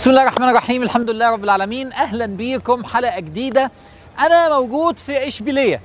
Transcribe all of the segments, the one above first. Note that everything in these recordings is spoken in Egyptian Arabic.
بسم الله الرحمن الرحيم الحمد لله رب العالمين اهلا بيكم حلقه جديده انا موجود في اشبيليه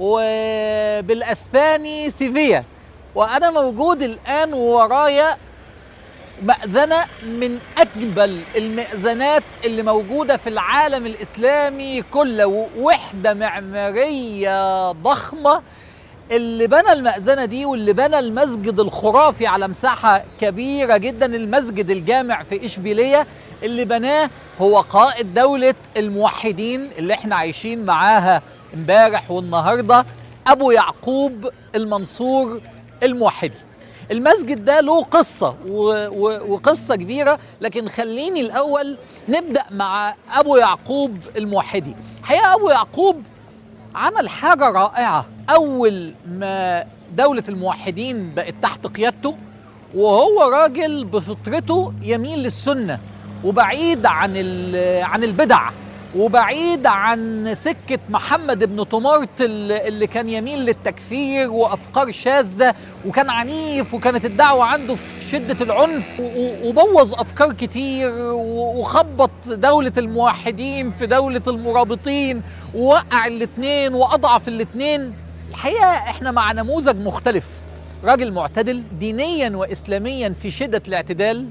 وبالاسباني سيفيا وانا موجود الان ورايا مأذنة من أجمل المئذنات اللي موجودة في العالم الإسلامي كله وحدة معمارية ضخمة اللي بنى المأذنة دي واللي بنى المسجد الخرافي على مساحة كبيرة جدا المسجد الجامع في إشبيلية اللي بناه هو قائد دولة الموحدين اللي احنا عايشين معاها امبارح والنهاردة أبو يعقوب المنصور الموحدي المسجد ده له قصة و... و... وقصة كبيرة لكن خليني الأول نبدأ مع أبو يعقوب الموحدي حقيقة أبو يعقوب عمل حاجة رائعة أول ما دولة الموحدين بقت تحت قيادته وهو راجل بفطرته يميل للسنة وبعيد عن عن البدع وبعيد عن سكة محمد بن طمرت اللي كان يميل للتكفير وأفكار شاذة وكان عنيف وكانت الدعوة عنده في شدة العنف وبوظ أفكار كتير وخبط دولة الموحدين في دولة المرابطين ووقع الاتنين وأضعف الاتنين الحقيقة احنا مع نموذج مختلف راجل معتدل دينيا وإسلاميا في شدة الاعتدال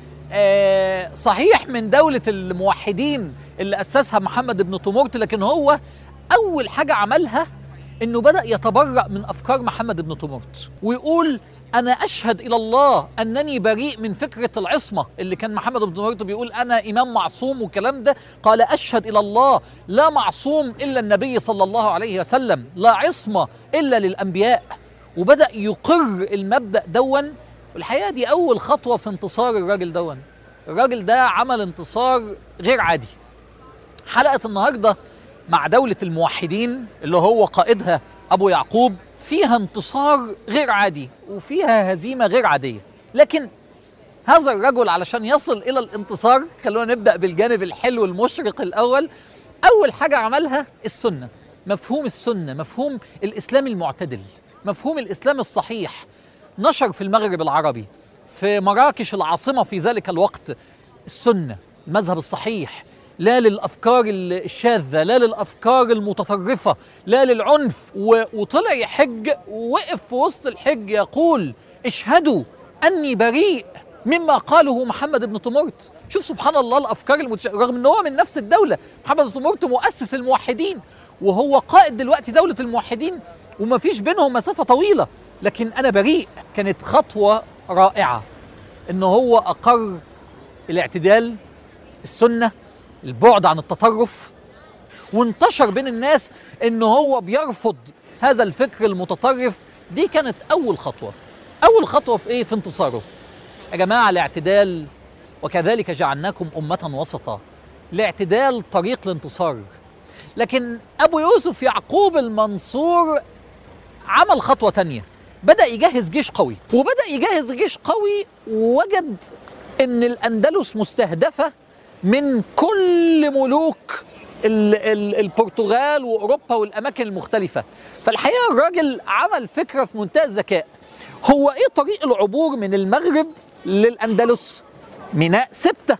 آه صحيح من دولة الموحدين اللي أسسها محمد بن طمرت لكن هو أول حاجة عملها إنه بدأ يتبرأ من أفكار محمد بن طمرت ويقول أنا أشهد إلى الله أنني بريء من فكرة العصمة اللي كان محمد بن طمرت بيقول أنا إمام معصوم والكلام ده قال أشهد إلى الله لا معصوم إلا النبي صلى الله عليه وسلم لا عصمة إلا للأنبياء وبدأ يقر المبدأ دون والحقيقة دي أول خطوة في انتصار الراجل دون الراجل ده عمل انتصار غير عادي حلقة النهاردة مع دولة الموحدين اللي هو قائدها أبو يعقوب فيها انتصار غير عادي وفيها هزيمة غير عادية لكن هذا الرجل علشان يصل إلى الانتصار خلونا نبدأ بالجانب الحلو المشرق الأول أول حاجة عملها السنة مفهوم السنة مفهوم الإسلام المعتدل مفهوم الإسلام الصحيح نشر في المغرب العربي في مراكش العاصمة في ذلك الوقت السنة المذهب الصحيح لا للافكار الشاذه لا للافكار المتطرفه لا للعنف وطلع يحج ووقف في وسط الحج يقول اشهدوا اني بريء مما قاله محمد بن طمرت شوف سبحان الله الافكار المتش... رغم ان هو من نفس الدوله محمد بن طمرت مؤسس الموحدين وهو قائد دلوقتي دوله الموحدين وما فيش بينهم مسافه طويله لكن انا بريء كانت خطوه رائعه ان هو اقر الاعتدال السنه البعد عن التطرف وانتشر بين الناس ان هو بيرفض هذا الفكر المتطرف دي كانت اول خطوه اول خطوه في ايه في انتصاره يا جماعه الاعتدال وكذلك جعلناكم امه وسطا الاعتدال طريق الانتصار لكن ابو يوسف يعقوب المنصور عمل خطوه تانية بدا يجهز جيش قوي وبدا يجهز جيش قوي ووجد ان الاندلس مستهدفه من كل ملوك ال ال البرتغال واوروبا والاماكن المختلفه فالحقيقه الراجل عمل فكره في منتهى الذكاء هو ايه طريق العبور من المغرب للاندلس ميناء سبته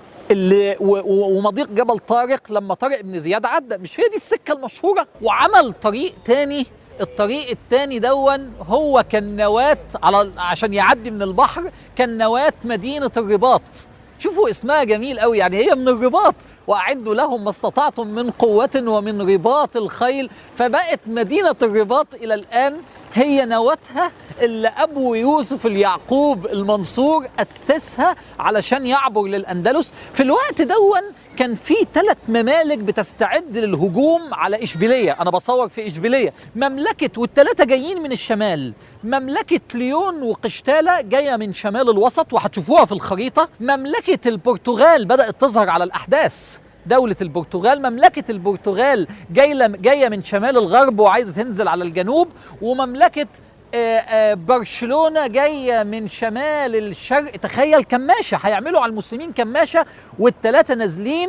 اللي ومضيق جبل طارق لما طارق بن زياد عدى مش هي دي السكه المشهوره وعمل طريق تاني الطريق التاني دون هو كان نواة على عشان يعدي من البحر كان نواة مدينه الرباط شوفوا اسمها جميل قوي يعني هي من الرباط واعدوا لهم ما استطعتم من قوه ومن رباط الخيل فبقت مدينه الرباط الى الان هي نواتها اللي ابو يوسف اليعقوب المنصور اسسها علشان يعبر للاندلس في الوقت دون كان في ثلاث ممالك بتستعد للهجوم على اشبيليه انا بصور في اشبيليه مملكه والثلاثه جايين من الشمال مملكه ليون وقشتاله جايه من شمال الوسط وهتشوفوها في الخريطه مملكه البرتغال بدات تظهر على الاحداث دولة البرتغال مملكة البرتغال جاية جاية من شمال الغرب وعايزة تنزل على الجنوب ومملكة آه، آه، برشلونة جاية من شمال الشرق تخيل كماشة هيعملوا على المسلمين كماشة والتلاتة نازلين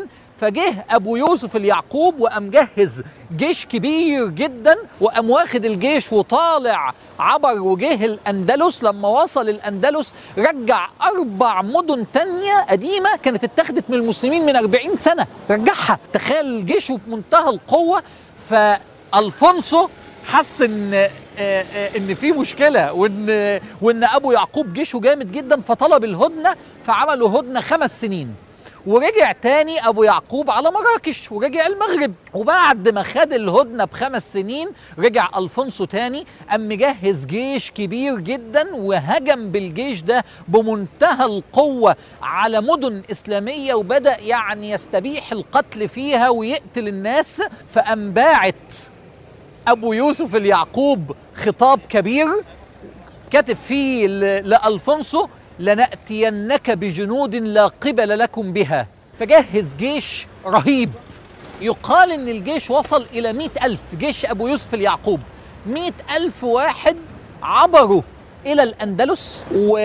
فجه ابو يوسف اليعقوب وقام جهز جيش كبير جدا وقام واخد الجيش وطالع عبر وجه الاندلس لما وصل الاندلس رجع اربع مدن تانية قديمه كانت اتخذت من المسلمين من 40 سنه رجعها تخيل جيشه بمنتهى القوه فالفونسو حس ان آه، آه، ان في مشكله وان وان ابو يعقوب جيشه جامد جدا فطلب الهدنه فعملوا هدنه خمس سنين ورجع تاني ابو يعقوب على مراكش ورجع المغرب وبعد ما خد الهدنه بخمس سنين رجع الفونسو تاني قام مجهز جيش كبير جدا وهجم بالجيش ده بمنتهى القوه على مدن اسلاميه وبدا يعني يستبيح القتل فيها ويقتل الناس فقام باعت ابو يوسف اليعقوب خطاب كبير كاتب فيه ل- لالفونسو لناتينك بجنود لا قبل لكم بها فجهز جيش رهيب يقال ان الجيش وصل الى مئة ألف جيش ابو يوسف اليعقوب مئة ألف واحد عبروا الى الاندلس و...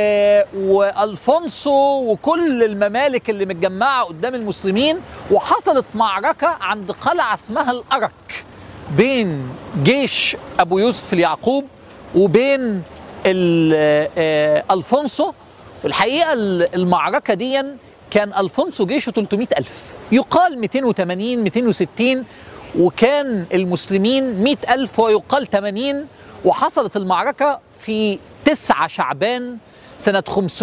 والفونسو وكل الممالك اللي متجمعه قدام المسلمين وحصلت معركه عند قلعه اسمها الارك بين جيش ابو يوسف اليعقوب وبين ال- آه، الفونسو والحقيقه ال- المعركه دي كان الفونسو جيشه 300 الف يقال 280 260 وكان المسلمين 100 الف ويقال 80 وحصلت المعركه في 9 شعبان سنه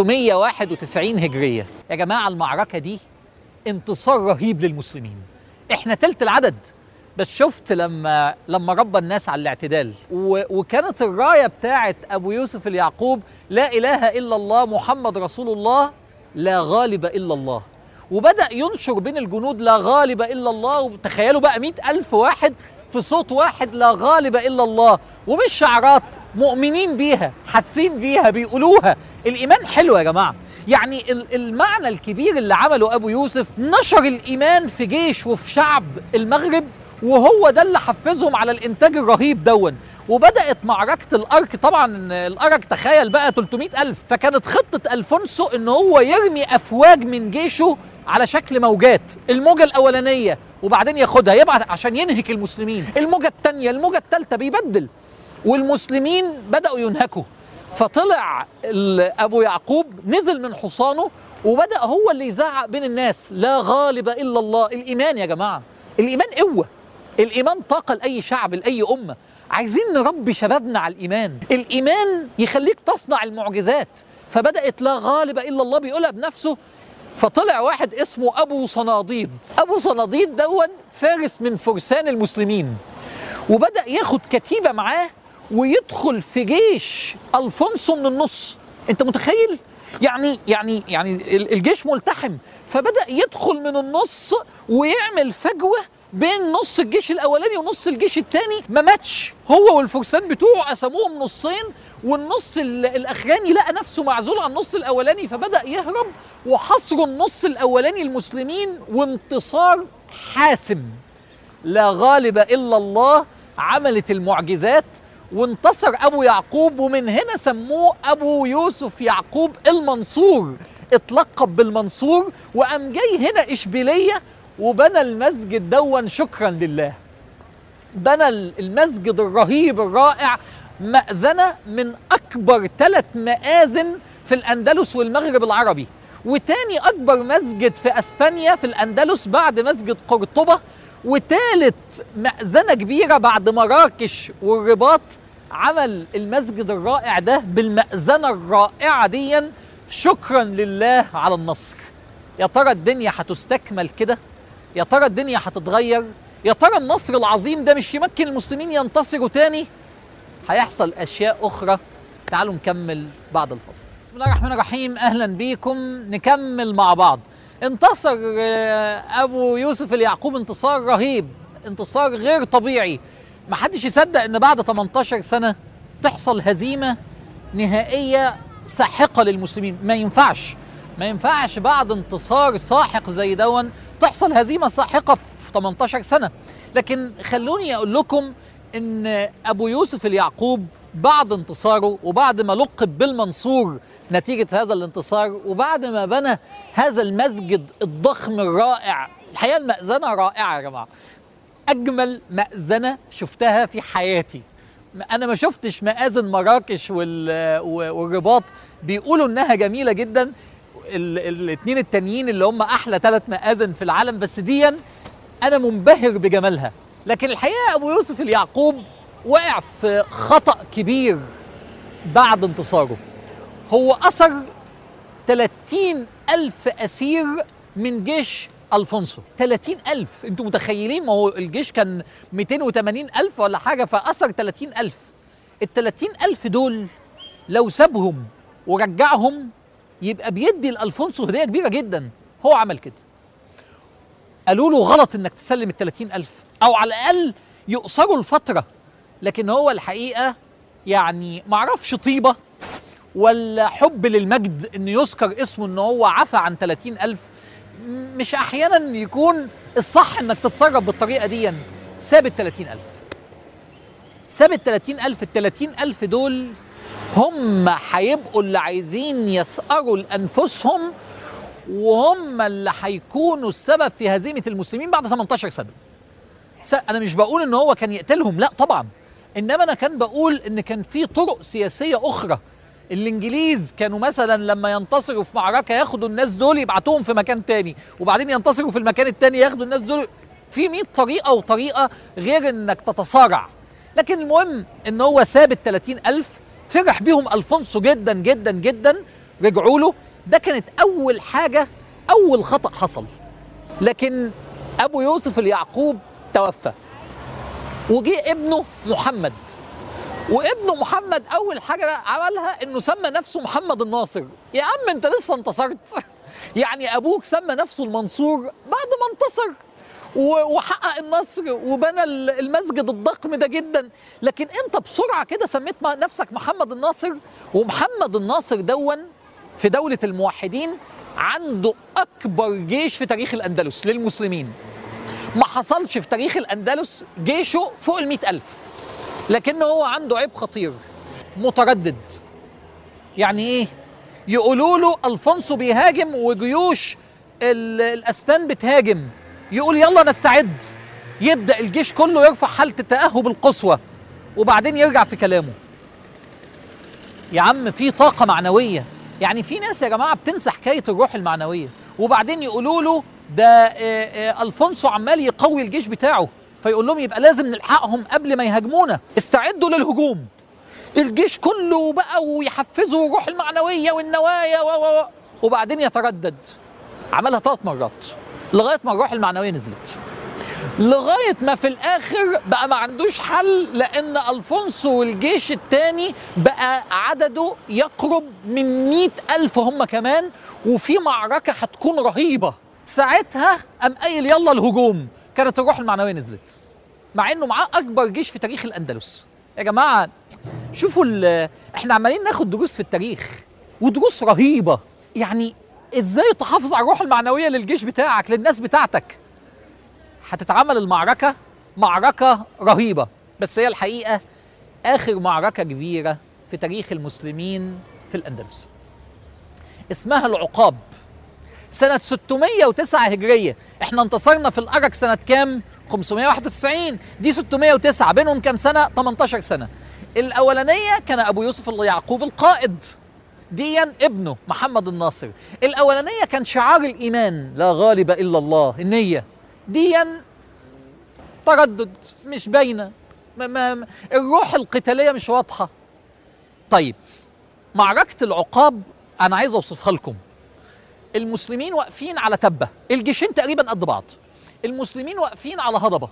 591 هجريه يا جماعه المعركه دي انتصار رهيب للمسلمين احنا تلت العدد بس شفت لما لما ربى الناس على الاعتدال و وكانت الرايه بتاعت ابو يوسف اليعقوب لا اله الا الله محمد رسول الله لا غالب الا الله وبدا ينشر بين الجنود لا غالب الا الله وتخيلوا بقى مئة الف واحد في صوت واحد لا غالب الا الله ومش شعارات مؤمنين بيها حاسين بيها بيقولوها الايمان حلو يا جماعه يعني ال- المعنى الكبير اللي عمله ابو يوسف نشر الايمان في جيش وفي شعب المغرب وهو ده اللي حفزهم على الانتاج الرهيب دون وبدات معركه الارك طبعا الارك تخيل بقى 300 الف فكانت خطه الفونسو ان هو يرمي افواج من جيشه على شكل موجات الموجه الاولانيه وبعدين ياخدها يبعت عشان ينهك المسلمين الموجه الثانيه الموجه الثالثه بيبدل والمسلمين بداوا ينهكوا فطلع ال- ابو يعقوب نزل من حصانه وبدا هو اللي يزعق بين الناس لا غالب الا الله الايمان يا جماعه الايمان قوه الايمان طاقه لاي شعب لاي امه عايزين نربي شبابنا على الايمان الايمان يخليك تصنع المعجزات فبدات لا غالب الا الله بيقولها بنفسه فطلع واحد اسمه ابو صناديد ابو صناديد دون فارس من فرسان المسلمين وبدا ياخد كتيبه معاه ويدخل في جيش الفونسو من النص انت متخيل يعني يعني يعني ال- الجيش ملتحم فبدا يدخل من النص ويعمل فجوه بين نص الجيش الاولاني ونص الجيش الثاني ما ماتش هو والفرسان بتوعه قسموهم نصين والنص ال- الاخراني لقى نفسه معزول عن النص الاولاني فبدا يهرب وحصروا النص الاولاني المسلمين وانتصار حاسم لا غالب الا الله عملت المعجزات وانتصر ابو يعقوب ومن هنا سموه ابو يوسف يعقوب المنصور اتلقب بالمنصور وقام جاي هنا اشبيليه وبنى المسجد دون شكرا لله بنى المسجد الرهيب الرائع مأذنة من أكبر ثلاث مآذن في الأندلس والمغرب العربي وتاني أكبر مسجد في أسبانيا في الأندلس بعد مسجد قرطبة وتالت مأذنة كبيرة بعد مراكش والرباط عمل المسجد الرائع ده بالمأذنة الرائعة ديا شكرا لله على النصر يا ترى الدنيا هتستكمل كده يا ترى الدنيا هتتغير يا ترى النصر العظيم ده مش يمكن المسلمين ينتصروا تاني هيحصل اشياء اخرى تعالوا نكمل بعد الفصل بسم الله الرحمن الرحيم اهلا بيكم نكمل مع بعض انتصر آه، ابو يوسف اليعقوب انتصار رهيب انتصار غير طبيعي ما حدش يصدق ان بعد 18 سنه تحصل هزيمه نهائيه ساحقه للمسلمين ما ينفعش ما ينفعش بعد انتصار ساحق زي دون تحصل هزيمه ساحقه في 18 سنه لكن خلوني اقول لكم ان ابو يوسف اليعقوب بعد انتصاره وبعد ما لقب بالمنصور نتيجه هذا الانتصار وبعد ما بنى هذا المسجد الضخم الرائع الحقيقه المأذنه رائعه يا جماعه اجمل مأذنه شفتها في حياتي انا ما شفتش مآذن مراكش وال- والرباط بيقولوا انها جميله جدا الاثنين التانيين اللي هم احلى ثلاث مآذن في العالم بس ديا انا منبهر بجمالها لكن الحقيقه ابو يوسف اليعقوب وقع في خطأ كبير بعد انتصاره هو أسر 30 ألف أسير من جيش ألفونسو 30 ألف أنتوا متخيلين ما هو الجيش كان 280 ألف ولا حاجة فأسر 30 ألف ال 30 ألف دول لو سابهم ورجعهم يبقى بيدي لألفونسو هدية كبيرة جدا هو عمل كده قالوا له غلط انك تسلم ال 30 ألف أو على الأقل يقصروا الفترة لكن هو الحقيقة يعني معرفش طيبة ولا حب للمجد ان يذكر اسمه ان هو عفى عن 30 ألف مش احيانا يكون الصح انك تتصرف بالطريقة دي ساب ال 30 ألف ساب ال 30 ألف ال 30 ألف دول هم هيبقوا اللي عايزين يثأروا لأنفسهم وهم اللي هيكونوا السبب في هزيمة المسلمين بعد 18 سنة س- انا مش بقول ان هو كان يقتلهم لا طبعا انما انا كان بقول ان كان في طرق سياسيه اخرى الانجليز كانوا مثلا لما ينتصروا في معركه ياخدوا الناس دول يبعتوهم في مكان تاني وبعدين ينتصروا في المكان التاني ياخدوا الناس دول في 100 طريقه وطريقه غير انك تتصارع لكن المهم ان هو ساب ال 30 ألف فرح بيهم الفونسو جدا جدا جدا رجعوا له ده كانت اول حاجه اول خطا حصل لكن ابو يوسف اليعقوب توفى وجه ابنه محمد وابنه محمد اول حاجه عملها انه سمى نفسه محمد الناصر يا عم انت لسه انتصرت يعني ابوك سمى نفسه المنصور بعد ما انتصر و- وحقق النصر وبنى ال- المسجد الضخم ده جدا لكن انت بسرعه كده سميت م- نفسك محمد الناصر ومحمد الناصر دون في دوله الموحدين عنده اكبر جيش في تاريخ الاندلس للمسلمين ما حصلش في تاريخ الأندلس جيشه فوق المئة ألف لكن هو عنده عيب خطير متردد يعني إيه يقولوا له ألفونسو بيهاجم وجيوش ال- الأسبان بتهاجم يقول يلا نستعد يبدأ الجيش كله يرفع حالة التأهب القصوى وبعدين يرجع في كلامه يا عم في طاقة معنوية يعني في ناس يا جماعة بتنسى حكاية الروح المعنوية وبعدين يقولوا له ده آه، آه، الفونسو عمال يقوي الجيش بتاعه فيقول لهم يبقى لازم نلحقهم قبل ما يهاجمونا استعدوا للهجوم الجيش كله بقى ويحفزوا الروح المعنوية والنوايا و و و وبعدين يتردد عملها ثلاث مرات لغاية ما الروح المعنوية نزلت لغاية ما في الآخر بقى ما عندوش حل لأن ألفونسو والجيش التاني بقى عدده يقرب من مئة ألف هم كمان وفي معركة هتكون رهيبة ساعتها قام قايل يلا الهجوم كانت الروح المعنوية نزلت مع انه معاه اكبر جيش في تاريخ الاندلس يا جماعه شوفوا ال- احنا عمالين ناخد دروس في التاريخ ودروس رهيبه يعني ازاي تحافظ على الروح المعنويه للجيش بتاعك للناس بتاعتك هتتعمل المعركه معركه رهيبه بس هي الحقيقه اخر معركه كبيره في تاريخ المسلمين في الاندلس اسمها العقاب سنة 609 هجرية احنا انتصرنا في الأرك سنة كام؟ 591 دي 609 بينهم كام سنة؟ 18 سنة الأولانية كان أبو يوسف يعقوب القائد ديا ابنه محمد الناصر الأولانية كان شعار الإيمان لا غالب إلا الله النية ديا تردد مش باينة ما ما الروح القتالية مش واضحة طيب معركة العقاب أنا عايز أوصفها لكم المسلمين واقفين على تبة الجيشين تقريبا قد بعض المسلمين واقفين على هضبة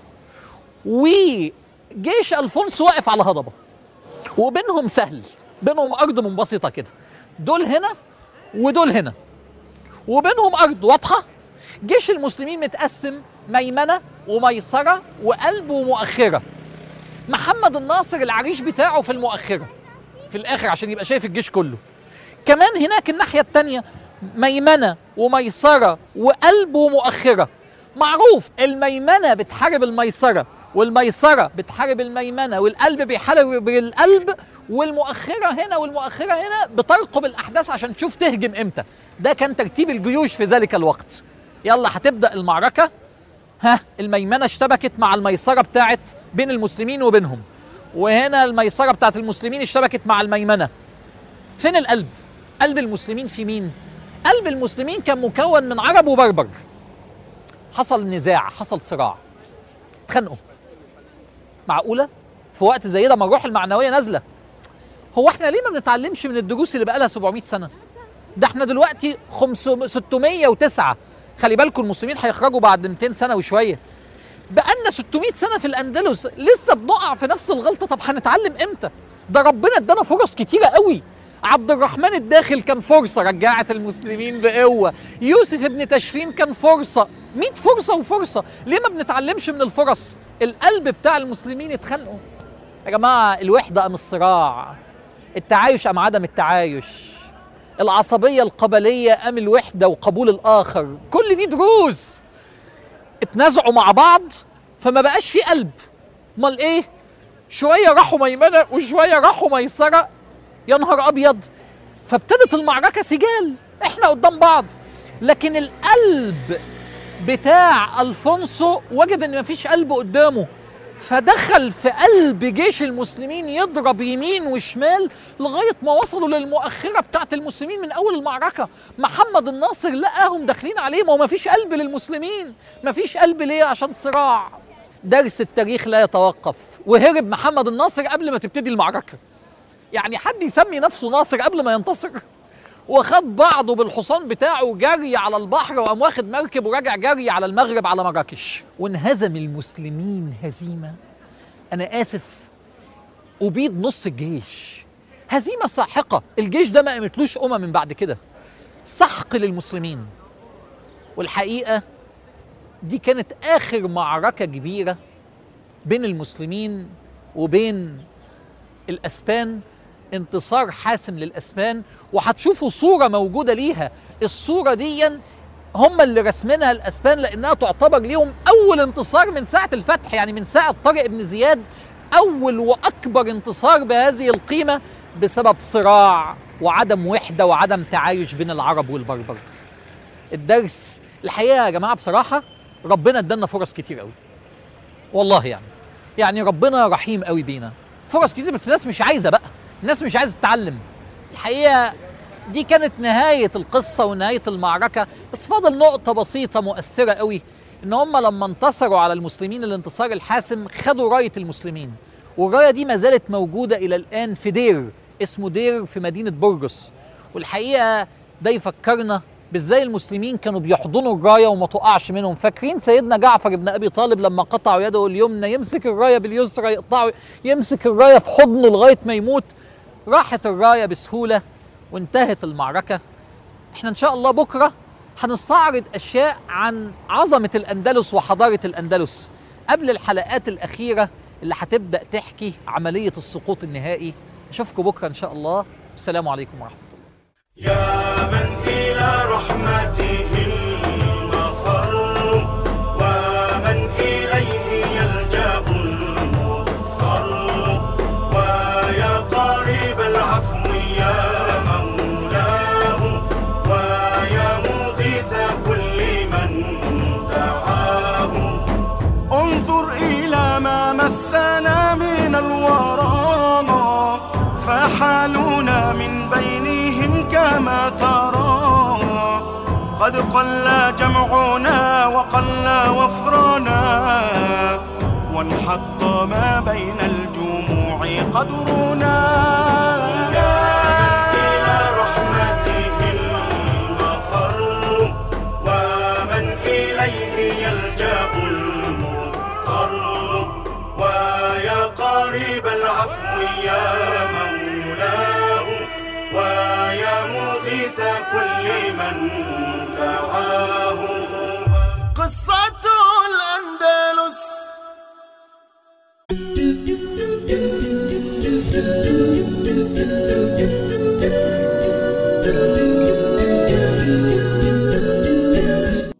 وجيش ألفونسو واقف على هضبة وبينهم سهل بينهم أرض منبسطة كده دول هنا ودول هنا وبينهم أرض واضحة جيش المسلمين متقسم ميمنة وميسرة وقلب ومؤخرة محمد الناصر العريش بتاعه في المؤخرة في الآخر عشان يبقى شايف الجيش كله كمان هناك الناحية التانية ميمنة وميسرة وقلب ومؤخرة معروف الميمنة بتحارب الميسرة والميسرة بتحارب الميمنة والقلب بيحارب القلب والمؤخرة هنا والمؤخرة هنا بترقب الأحداث عشان تشوف تهجم إمتى ده كان ترتيب الجيوش في ذلك الوقت يلا هتبدا المعركه ها الميمنه اشتبكت مع الميسره بتاعت بين المسلمين وبينهم وهنا الميسره بتاعت المسلمين اشتبكت مع الميمنه فين القلب قلب المسلمين في مين قلب المسلمين كان مكون من عرب وبربر حصل نزاع حصل صراع اتخانقوا معقوله في وقت زي ده ما الروح المعنويه نازله هو احنا ليه ما بنتعلمش من الدروس اللي بقى لها 700 سنه ده احنا دلوقتي 500 609 خلي بالكم المسلمين هيخرجوا بعد 200 سنه وشويه بقالنا 600 سنه في الاندلس لسه بنقع في نفس الغلطه طب هنتعلم امتى ده ربنا ادانا فرص كتيره قوي عبد الرحمن الداخل كان فرصه رجعت المسلمين بقوه يوسف ابن تشفين كان فرصه 100 فرصه وفرصه ليه ما بنتعلمش من الفرص القلب بتاع المسلمين اتخانقوا يا جماعه الوحده ام الصراع التعايش ام عدم التعايش العصبيه القبليه ام الوحده وقبول الاخر كل دي دروس اتنازعوا مع بعض فما بقاش في قلب امال ايه شويه راحوا ميمنه وشويه راحوا ميسره يا نهار ابيض فابتدت المعركه سجال احنا قدام بعض لكن القلب بتاع الفونسو وجد ان مفيش قلب قدامه فدخل في قلب جيش المسلمين يضرب يمين وشمال لغايه ما وصلوا للمؤخره بتاعه المسلمين من اول المعركه محمد الناصر لقاهم داخلين عليه ما هو مفيش قلب للمسلمين مفيش قلب ليه عشان صراع درس التاريخ لا يتوقف وهرب محمد الناصر قبل ما تبتدي المعركه يعني حد يسمي نفسه ناصر قبل ما ينتصر وخد بعضه بالحصان بتاعه وجري على البحر وقام واخد مركب ورجع جري على المغرب على مراكش وانهزم المسلمين هزيمه انا اسف ابيد نص الجيش هزيمه ساحقه الجيش ده ما قامتلوش امم من بعد كده سحق للمسلمين والحقيقه دي كانت اخر معركه كبيره بين المسلمين وبين الاسبان انتصار حاسم للاسبان وهتشوفوا صوره موجوده ليها الصوره دي هم اللي رسمينها الاسبان لانها تعتبر ليهم اول انتصار من ساعه الفتح يعني من ساعه طارق بن زياد اول واكبر انتصار بهذه القيمه بسبب صراع وعدم وحده وعدم تعايش بين العرب والبربر الدرس الحقيقه يا جماعه بصراحه ربنا ادانا فرص كتير قوي والله يعني يعني ربنا رحيم قوي بينا فرص كتير بس الناس مش عايزه بقى الناس مش عايزه تتعلم الحقيقه دي كانت نهايه القصه ونهايه المعركه بس فاضل نقطه بسيطه مؤثره قوي ان هم لما انتصروا على المسلمين الانتصار الحاسم خدوا رايه المسلمين والرايه دي ما زالت موجوده الى الان في دير اسمه دير في مدينه برجس والحقيقه ده يفكرنا بازاي المسلمين كانوا بيحضنوا الرايه وما تقعش منهم فاكرين سيدنا جعفر بن ابي طالب لما قطعوا يده اليمنى يمسك الرايه باليسرى يقطعوا يمسك الرايه في حضنه لغايه ما يموت راحت الرايه بسهوله وانتهت المعركه احنا ان شاء الله بكره هنستعرض اشياء عن عظمه الاندلس وحضاره الاندلس قبل الحلقات الاخيره اللي هتبدا تحكي عمليه السقوط النهائي اشوفكم بكره ان شاء الله السلام عليكم ورحمه الله يا من إلى رحمته المفر ومن إليه يلجأ المضطر ويا قريب العفو يا مولاه ويا مغيث كل من دعاه انظر إلى ما مسنا من الورى فحالنا من بينهم كما ترى قد قل جمعنا وقل وفرنا وانحط ما بين الجموع قدرنا إلى رحمته المفر ومن إليه يلجأ المضطر ويا قريب العفو يا مولاه ويا مغيث كل من دعاه